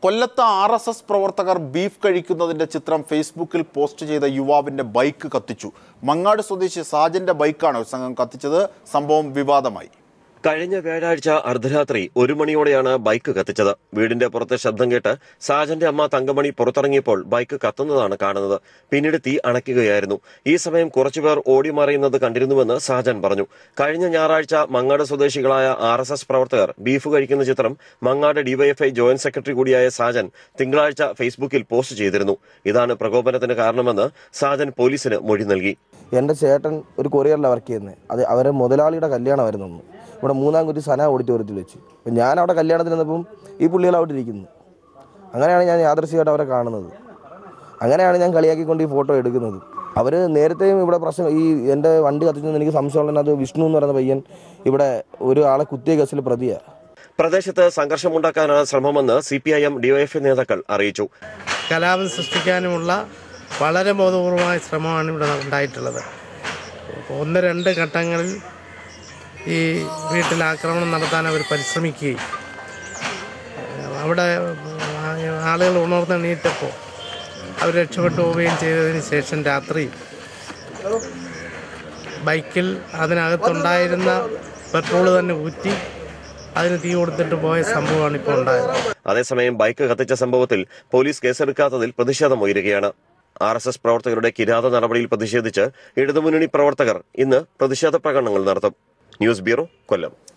കൊല്ലത്ത് R S S പ്രവർത്തകർ beef കഴിക്കുന്നതിന്റെ ചിത്രം ഫേസ്ബുക്കിൽ പോസ്റ്റ് ചെയ്ത യുവാവിന്റെ ബൈക്ക് കത്തിച്ചു മങ്ങാട് സ്വദേശി സാജന്റെ ബൈക്കാണ് ഒരു സംഘം കത്തിച്ചത് സംഭവം വിവാദമായി കഴിഞ്ഞ വ്യാഴാഴ്ച അർദ്ധരാത്രി ഒരു മണിയോടെയാണ് ബൈക്ക് കത്തിച്ചത് വീടിന്റെ പുറത്തെ ശബ്ദം കേട്ട് സാജന്റെ അമ്മ തങ്കമണി പുറത്തിറങ്ങിയപ്പോൾ ബൈക്ക് കത്തുന്നതാണ് കാണുന്നത് പിന്നീട് തീ അണയ്ക്കുകയായിരുന്നു ഈ സമയം കുറച്ചുപേർ ഓടിമറിയുന്നത് കണ്ടിരുന്നുവെന്ന് സാജൻ പറഞ്ഞു കഴിഞ്ഞ ഞായറാഴ്ച മങ്ങാട് സ്വദേശികളായ ആർ എസ് എസ് പ്രവർത്തകർ ബീഫ് കഴിക്കുന്ന ചിത്രം മങ്ങാട് ഡിവൈഎഫ്ഐ ജോയിന്റ് സെക്രട്ടറി കൂടിയായ സാജൻ തിങ്കളാഴ്ച ഫേസ്ബുക്കിൽ പോസ്റ്റ് ചെയ്തിരുന്നു ഇതാണ് പ്രകോപനത്തിന് കാരണമെന്ന് സാജൻ പോലീസിന് മൊഴി നൽകി എൻ്റെ ചേട്ടൻ ഒരു കൊറിയറിലാണ് വർക്ക് ചെയ്യുന്നത് അത് അവരെ മുതലാളിയുടെ കല്യാണമായിരുന്നു അന്ന് ഇവിടെ മൂന്നാം കുറ്റി സന ഓഡിറ്റോറിയത്തിൽ വെച്ച് അപ്പം ഞാൻ അവിടെ കല്യാണത്തിന് നിന്നപ്പം ഈ പുള്ളികൾ അവിടെ ഇരിക്കുന്നു അങ്ങനെയാണ് ഞാൻ യാദൃശ്യമായിട്ട് അവരെ കാണുന്നത് അങ്ങനെയാണ് ഞാൻ കളിയാക്കിക്കൊണ്ട് ഈ ഫോട്ടോ എടുക്കുന്നത് അവർ നേരത്തെയും ഇവിടെ പ്രശ്നം ഈ എൻ്റെ വണ്ടി കത്തിച്ചെന്ന് എനിക്ക് സംശയമുള്ളത് വിഷ്ണു എന്ന് പറയുന്ന പയ്യൻ ഇവിടെ ഒരു ആളെ കുത്തിയ കേസിൽ പ്രതിയാണ് പ്രദേശത്ത് സംഘർഷമുണ്ടാക്കാനാണ് ശ്രമമെന്ന് C P I M DYFI നേതാക്കൾ അറിയിച്ചു കലാപം സൃഷ്ടിക്കാനുമുള്ള വളരെ ബോധപൂർവമായ ശ്രമമാണ് ഇവിടെ ഉണ്ടായിട്ടുള്ളത് ഒന്ന് രണ്ട് ഘട്ടങ്ങളിൽ ഈ വീട്ടിൽ ആക്രമണം നടത്താൻ അവർ പരിശ്രമിക്കുകയും അവിടെ ആളുകൾ ഉണർന്നെണീറ്റപ്പോൾ അവർ രക്ഷപ്പെട്ടു പോവുകയും ചെയ്തതിന് ശേഷം രാത്രി ബൈക്കിൽ അതിനകത്തുണ്ടായിരുന്ന പെട്രോൾ തന്നെ ഊറ്റി അതിന് തീ കൊടുത്തിട്ട് പോയ സംഭവമാണ് ഇപ്പോൾ ഉണ്ടായത് അതേസമയം ബൈക്ക് കത്തിച്ച സംഭവത്തിൽ പോലീസ് കേസെടുക്കാത്തതിൽ പ്രതിഷേധമുയരുകയാണ് ആർ എസ് എസ് പ്രവർത്തകരുടെ കിരാത നടപടിയിൽ പ്രതിഷേധിച്ച് ഇടതുമുന്നണി പ്രവർത്തകർ ഇന്ന് പ്രതിഷേധ പ്രകടനങ്ങൾ നടത്തും ന്യൂസ് ബ്യൂറോ കൊല്ലം